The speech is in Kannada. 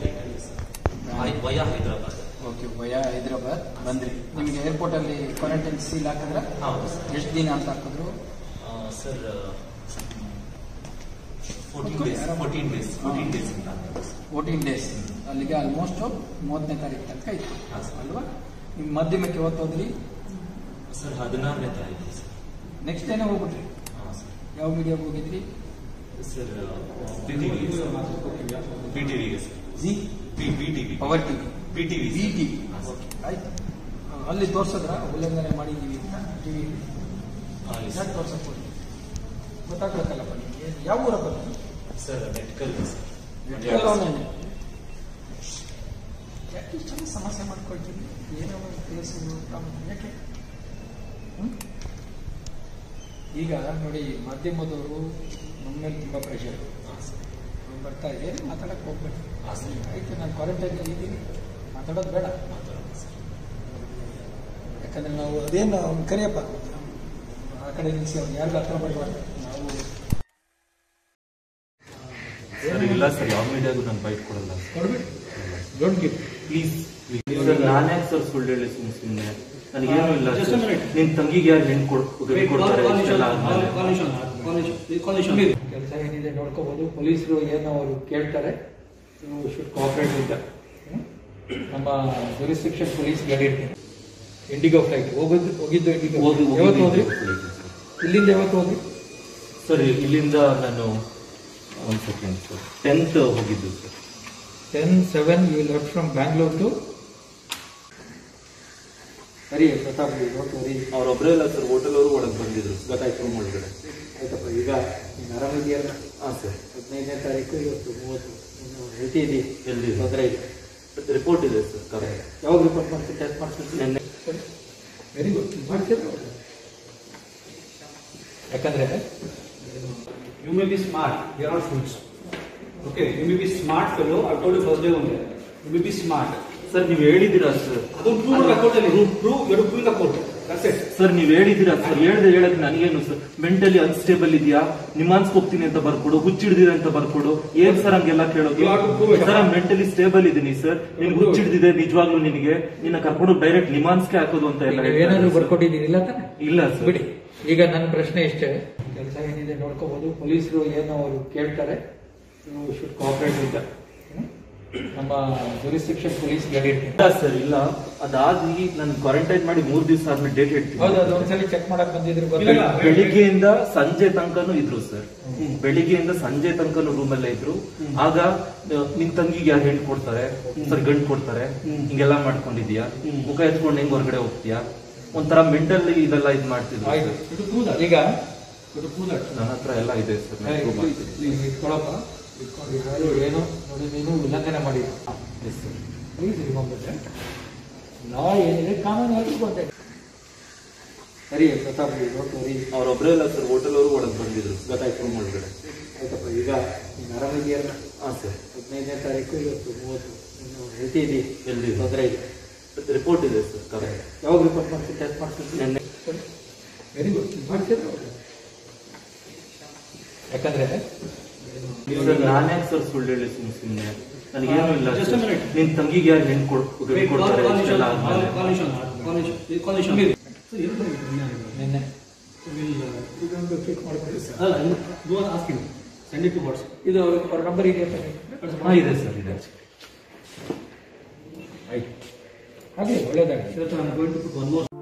ವಯ ಹೈದರಾಬಾದ್ ಓಕೆ ವಯಾ ಹೈದರಾಬಾದ್ ಬಂದ್ರಿ ನಿಮಗೆ ಏರ್ಪೋರ್ಟ್ ಅಲ್ಲಿ ಕ್ವಾರಂಟೈನ್ ಸೀಲ್ ಹಾಕಿದ್ರ ಹೌದು ಸರ್ ಎಷ್ಟು ದಿನ ಅಂತ ಹಾಕಿದ್ರು sir fourteen days fourteen days fourteen days ಇಂದ ಫೋರ್ಟೀನ್ ಡೇಸ್ ಅಲ್ಲಿಗೆ ಆಲ್ಮೋಸ್ಟ್ ಮೂವತ್ತನೇ ತಾರೀಕು ತನಕ ಇತ್ತು ಹಾಂ ಸರ್. ಅಲ್ವಾ ನಿಮ್ಮ ಮಧ್ಯಮಕ್ಕೆ ಯಾವತ್ತು ಹೋದ್ರಿ ಸರ್ ಹದಿನಾರನೇ ತಾರೀಕು ಸರ್ ನೆಕ್ಸ್ಟ್ ಡೇನೇ ಹೋಗ್ಬಿಟ್ರಿ ಹಾಂ ಸರ್ ಯಾವ ಮೀಡಿಯಾಗೆ ಹೋಗಿದ್ರಿ ಸರ್ ಪಿ ಟಿವಿಗೆ ಪಿ ಟಿವಿಗೆ sir G P P TV power TV P TV V TV ಆಯ್ತು ಅಲ್ಲಿ ತೋರ್ಸಿದ್ರ ಉಲ್ಲಂಘನೆ ಮಾಡಿದೀವಿ ಅಂತ ಟಿವಿ ಯಾಕೆ ತೋರ್ಸಕ್ ಹೋಗಿ ಗೊತ್ತಾಗ್ಬೇಕಲ್ಲಪ್ಪ ನಿಮಗೆ ಯಾವ ಊರಪ್ಪ ನೀವು? ಸರ್ ಮೆಡಿಕಲ್ ಮೆಟ್ಕಲ್ ಅವನೇನೆ. ಯಾಕೆ ಇಷ್ಟೊಂದು ಸಮಸ್ಯೆ ಮಾಡ್ಕೊಳ್ತೀನಿ ಏನೋ ಒಂದು ಕೇಸು ಪ್ರಾಬ್ಲಮ್ ಯಾಕೆ ಹ್ಮ್? ಈಗ ನೋಡಿ ಮಾಧ್ಯಮದವರು ನಮ್ಮ ಮೇಲೆ ತುಂಬ ಪ್ರೆಷರ್ ಬರ್ತಾ ಇದೆ ಮಾತಾಡಕ್ಕೆ ಹೋಗ್ಬೇಡಿ ಹಾಂ ಸರ್ ಆಯ್ತು ನಾನು ಕ್ವಾರಂಟೈನಲ್ಲಿ ಇದ್ದೀನಿ ಮಾತಾಡೋದು ಬೇಡ ಯಾಕಂದ್ರೆ ನಾವು ಅದೇನು ಅವ್ನು ಕರಿಯಪ್ಪ ಆ ಕಡೆ ನಿಲ್ಲಿಸಿ ಅವ್ನು ಯಾರಿಗೂ ಹತ್ರ ಬರಬಾರ್ದು ನಾವು ಸರ್ ಇಲ್ಲ ಸರ್ ಯಾವ ಮೀಡಿಯಾಗೂ ನಾನು ಬೈಕ್ ಕೊಡಲ್ಲ ಕೊಡ್ಬಿಡಿ ಡೋಂಟ್ ಗಿವ್ ಪ್ಲೀಸ್ ಸರ್ ನಾನೇ ಸರ್ ಸುಳ್ಳು ಹೇಳಿ ಸುಮ್ಮನೆ ಸುಮ್ಮನೆ ನನಗೇನು ಇಲ್ಲ ಸರ್ ನಿನ್ ತಂಗಿಗೆ ಯಾರು ಹೆಣ್ಣು ಕೊಡ್ತಾರೆ ಇಷ್ಟೆಲ್ಲ ಆದ್ಮೇಲೆ. ಕೆಲಸ ಏನಿದೆ ನೋಡ್ಕೋಬಹುದು ಪೊಲೀಸರು ಏನು ಅವರು ಕೇಳ್ತಾರೆ ನೀವು ಶುಡ್ ಕೋಆಪರೇಟ್ ವಿತ್ ನಮ್ಮ ಜುರಿಸ್ಟಿಕ್ಷನ್ ಪೊಲೀಸ್ ಹೇಳಿರ್ತೀನಿ ಇಂಡಿಗೋ ಫ್ಲೈಟ್ ಹೋಗೋದು ಹೋಗಿದ್ದು ಇಂಡಿಗೋ ಹೋಗಿ ಯಾವತ್ತು ಹೋದ್ರಿ ಹೋಗಿ ಇಲ್ಲಿಂದ ಯಾವತ್ತು ಹೋದ್ರಿ ಸರ್ ಇಲ್ಲಿಂದ ನಾನು ಒಂದು ಸೆಕೆಂಡ್ ಸರ್ ಟೆಂತ್ ಹೋಗಿದ್ದು sir ten seven you left from Bangalore to ಸರಿ ಪ್ರತಾಪ್ ನೋಟ್ ಸರಿ ಅವ್ರೊಬ್ಬರೇ ಇಲ್ಲ ಸರ್ ಹೋಟೆಲ್ ಅವರು ಒಳಗೆ ಬಂದಿದ್ರು ಗೊತ್ತಾಯ್ತು ರೂಮ್ ಒಳಗಡೆ ಆಯ್ತಪ್ಪ ಈಗ ನೀನು ಆರಾಮಿದೆಯಲ್ಲ ಹಾಂ ಸರ್ ಹದಿನೈದನೇ ತಾರೀಕು ಇವತ್ತು ಮೂವತ್ತು ಇನ್ನು ಹೆಲ್ತಿ ಇದೆ ಎಲ್ಲಿ ತೊಂದರೆ ಇಲ್ಲ ರಿಪೋರ್ಟ್ ಇದೆ ಸರ್ ಕರೆಕ್ಟ್ ಯಾವಾಗ ರಿಪೋರ್ಟ್ ಮಾಡ್ತೀನಿ ಟೆಸ್ಟ್ ಮಾಡ್ತೀನಿ ನೆನ್ನೆ ವೆರಿ ಗುಡ್ ಮಾಡ್ತೀರಾ ಯಾಕಂದ್ರೆ You may be smart. There are foods. Okay, you may be smart fellow. I told you first day only. You may be smart. Sir ನೀವು ಹೇಳಿದ್ದೀರಾ ಸರ್ ಅದು prove the court ಅಲ್ಲಿ. Prove, you have to prove in the court. That's it. Sir ನೀವು ಹೇಳಿದ್ದೀರಾ ಸರ್ ಹೇಳ್ದೆ ಹೇಳಕ್ ನನಗೇನು ಸರ್ ಮೆಂಟಲಿ ಅನ್ಸ್ಟೇಬಲ್ ಇದೆಯಾ ನಿಮಾನ್ಸ್ ಹೋಗ್ತೀನಿ ಅಂತ ಬರ್ಕೊಡು ಹುಚ್ಚಿಡ್ದಿದೆ ಅಂತ ಬರ್ಕೊಡು ಏನ್ ಸರ್ ಹಂಗೆಲ್ಲ ಕೇಳೋದು You have to prove it. Sir mentally stable ಇದೀನಿ ಸರ್ ನಿನ್ prove it. ಹುಚ್ಚಿಡ್ದಿದೆ ನಿಜವಾಗ್ಲೂ ನಿನಗೆ ನಿನ್ನ ಕರ್ಕೊಂಡು ಡೈರೆಕ್ಟ್ ನಿಮಾನ್ಸ್ಗೆ ಹಾಕೋದು ಅಂತ ಎಲ್ಲ ಏನಾದ್ರು ಹೇಳ್ತಾರೆ ಸರ್. ಬರ್ಕೊಟ್ಟಿದ್ದೀರಿಲ್ಲ ತಾನೆ ಇಲ್ಲ ಸರ್ ಬಿಡಿ ಈಗ ನನ್ನ ಪ್ರಶ್ನೆ ಇಷ್ಟೇ ಕೆಲಸ ಏನಿದೆ ನೋಡ್ಕೋಬಹುದು ಪೊಲೀಸರು ಏನು ಅವರು ಕೇಳ್ತಾರೆ ನೀವು ಶುಡ್ ಕೋಆಪರೇಟ್ ವಿತ್ ನಮ್ಮ ಜುರಿಸ್ಟಿಕ್ಷನ್ ಪೊಲೀಸ್ ಹೇಳಿರ್ತೀನಿ ಇಲ್ಲ ಸರ್ ಇಲ್ಲ ಅದಾಗಿ ನಾನು ಕ್ವಾರಂಟೈನ್ ಮಾಡಿ ಮೂರ್ ದಿವಸ ಆದ್ಮೇಲೆ ಡೇಟ್ ಹೇಳ್ತೀನಿ ಹೌದು ಅದು ಒಂದ್ಸಲಿ ಚೆಕ್ ಮಾಡಕ್ ಬಂದಿದ್ರು ಇಲ್ಲ, ಇಲ್ಲ. ಗೊತ್ತಿಲ್ಲ ಬೆಳಿಗ್ಗೆಯಿಂದ ಸಂಜೆ ತನಕನೂ ಇದ್ರು ಸರ್ ಬೆಳಿಗ್ಗೆಯಿಂದ ಸಂಜೆ ತನಕನೂ ರೂಮ್ ಅಲ್ಲೇ ಇದ್ರು ಆಗ ಆ, ನಿನ್ ತಂಗಿಗೆ ಯಾರು ಹೆಣ್ಣು ಕೊಡ್ತಾರೆ ಸರ್ ಗಂಡು ಕೊಡ್ತಾರೆ ಹಿಂಗೆಲ್ಲ ಮಾಡ್ಕೊಂಡಿದ್ಯಾ ಮುಖ ಎತ್ಕೊಂಡು ಹೆಂಗ್ ಹೊರಗಡೆ ಹೋಗ್ತೀಯಾ ಒಂಥರ ಮೆಂಟಲ್ ಇದೆಲ್ಲ ಇದ್ ಮಾಡ್ತಿದ್ರು ಆಯ್ತು sir. You have to prove that. ಈಗ You have to prove that. ನನ್ನ ಹತ್ರ ಎಲ್ಲ ಇದೆ ಸರ್ ಏ, please, please, ಇಟ್ಕೊಳಪ್ಪ ಇಟ್ಕೊಂಡು ಯಾರು ಏನು ನೋಡಿ ನೀನು ಉಲ್ಲಂಘನೆ ಮಾಡಿಲ್ಲ ಪ್ಲೀಸ್ ರಿಮೆಂಬರ್ ಲಾ ಏನಿದೆ ಕಾನೂನು ಎಲ್ರಿಗೂ ಒಂದೇ ಸರಿ ಪ್ರತಾಪ್ ನೋಟ್ ಸರಿ ಅವ್ರೊಬ್ಬರೇ ಇಲ್ಲ ಸರ್ ಹೋಟೆಲ್ ಅವರು ಒಳಗೆ ಬಂದಿದ್ರು ಗೊತ್ತಾಯ್ತು ರೂಮ್ ಒಳಗಡೆ ಆಯ್ತಪ್ಪ ಈಗ ನೀನು ಆರಾಮಿದೆಯಲ್ಲ ಹಾ ಸರ್ ಹದಿನೈದನೇ ತಾರೀಕು ಇವತ್ತು ಮೂವತ್ತು ಇನ್ನು ಹೆಲ್ತಿ ಇದೆ ಎಲ್ಲಿ ತೊಂದರೆ ಇಲ್ಲ ರಿಪೋರ್ಟ್ ಇದೆ ಸರ್ ಕರೆಕ್ಟ್ ಯಾವಾಗ ರಿಪೋರ್ಟ್ ಮಾಡ್ತೀನಿ ಟೆಸ್ಟ್ ಮಾಡ್ತೀನಿ ನೆನ್ನೆ ವೆರಿ ಗುಡ್ ಮಾಡ್ತೀರಾ ಯಾಕಂದ್ರೆ ಸರ್ ನಾನೇ ಸರ್ ಸುಳ್ಳು ಹೇಳಿ ಸುಮ್ಮನೆ ಸುಮ್ಮನೆ ನನಗೇನು ಇಲ್ಲ Just a ಸರ್. minute. ನಿನ್ ತಂಗಿಗೆ ಯಾರು ಹೆಣ್ಣು Wait, call, ಕೊಡ್ತಾರೆ call ಇಷ್ಟೆಲ್ಲ Nishan. Call, ಆದ್ಮೇಲೆ. call Nishan. Call Nishan. You Call Nishan. So, ಏನು ಬಂದಿದೆ? ನಿನ್ನೆ We'll, uh, ಇದೊಂದು ಫಿಟ್ ಮಾಡ್ಕೊಳ್ಳಿ ಸರ್ ಅಲ್ಲ, you go and ask him. Send it to WhatsApp. ಇದು ಅವ್ರ ನಂಬರ್ ಇದೆಯಾ ತಾನೆ? ಹಾ ಇದೆ ಸರ್ ಇದೆ ಆಯ್ತು ಹಾಗೆ ಒಳ್ಳೇದಾಗಲಿ Sir, I'm going to put one more.